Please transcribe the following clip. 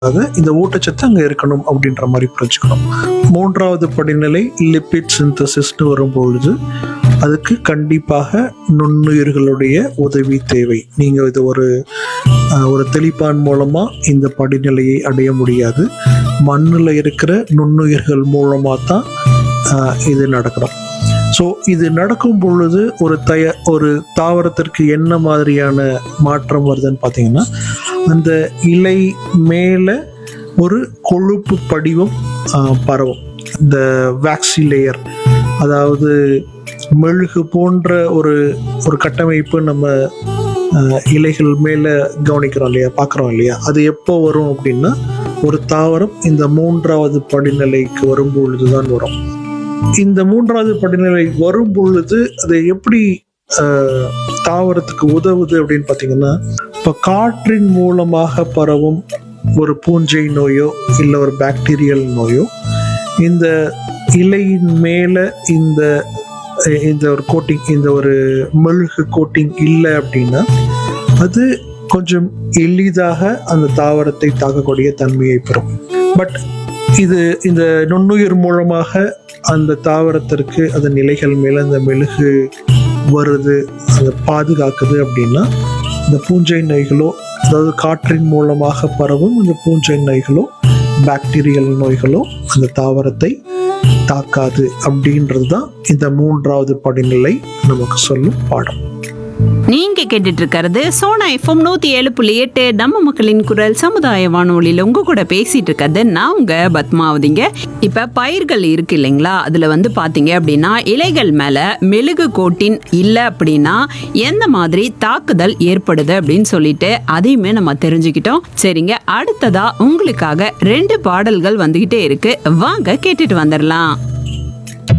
இந்த ஊட்டச்சத்து அங்க இருக்கணும் அப்படின்ற மாதிரி புரிஞ்சுக்கணும் மூன்றாவது படிநிலை லிபிட் சிந்தசிஸ்னு வரும்பொழுது அதுக்கு கண்டிப்பாக நுண்ணுயிர்களுடைய உதவி தேவை நீங்க இது ஒரு அஹ், ஒரு தெளிப்பான் மூலமா இந்த படிநிலையை அடைய முடியாது மண்ணில் இருக்கிற நுண்ணுயிர்கள் மூலமா தான் அஹ், இது நடக்கணும் ஸோ இது நடக்கும் பொழுது ஒரு தய ஒரு தாவரத்திற்கு என்ன மாதிரியான மாற்றம் வருதுன்னு பார்த்தீங்கன்னா அந்த இலை மேலே ஒரு கொழுப்பு படிவம் ஆஹ், பரவும் இந்த வேக்சி லேயர் அதாவது மெழுகு போன்ற ஒரு ஒரு கட்டமைப்பு நம்ம ஆஹ், இலைகள் மேலே கவனிக்கிறோம் இல்லையா பார்க்குறோம் இல்லையா அது எப்போ வரும் அப்படின்னா ஒரு தாவரம் இந்த மூன்றாவது படிநிலைக்கு வரும்பொழுது தான் வரும் இந்த மூன்றாவது படிநிலை வரும் பொழுது அது எப்படி ஆஹ், தாவரத்துக்கு உதவுது அப்படின்னு பார்த்தீங்கன்னா இப்போ காற்றின் மூலமாக பரவும் ஒரு பூஞ்சை நோயோ இல்லை ஒரு பாக்டீரியல் நோயோ இந்த இலையின் மேலே இந்த அஹ், இந்த ஒரு கோட்டிங் இந்த ஒரு மெழுகு கோட்டிங் இல்லை அப்படின்னா அது கொஞ்சம் எளிதாக அந்த தாவரத்தை தாக்கக்கூடிய தன்மையை பெறும் பட் இது இந்த நுண்ணுயிர் மூலமாக அந்த தாவரத்திற்கு அதன் இலைகள் மேலே அந்த மெழுகு வருது அதை பாதுகாக்குது அப்படின்னா இந்த பூஞ்சை நோய்களோ அதாவது காற்றின் மூலமாக பரவும் இந்த பூஞ்சை நோய்களோ பாக்டீரியல் நோய்களோ அந்த தாவரத்தை தாக்காது அப்படின்றது தான் இந்த மூன்றாவது படிநிலை நமக்கு சொல்லும் பாடம் நீங்க கேட்டுட்டு இருக்கிறது சோனா எஃப்எம் நூத்தி ஏழு புள்ளி எட்டு நம்ம மக்களின் குரல் சமுதாய வானொலியில உங்க கூட பேசிட்டு இருக்கிறது நான் உங்க பத்மாவதிங்க இப்ப பயிர்கள் இருக்கு இல்லைங்களா அதுல வந்து பாத்தீங்க அப்படின்னா இலைகள் மேல மெழுகு கோட்டின் இல்ல அப்படின்னா எந்த மாதிரி தாக்குதல் ஏற்படுது அப்படின்னு சொல்லிட்டு அதையுமே நம்ம தெரிஞ்சுக்கிட்டோம் சரிங்க அடுத்ததா உங்களுக்காக ரெண்டு பாடல்கள் வந்துகிட்டே இருக்கு வாங்க கேட்டுட்டு வந்துடலாம்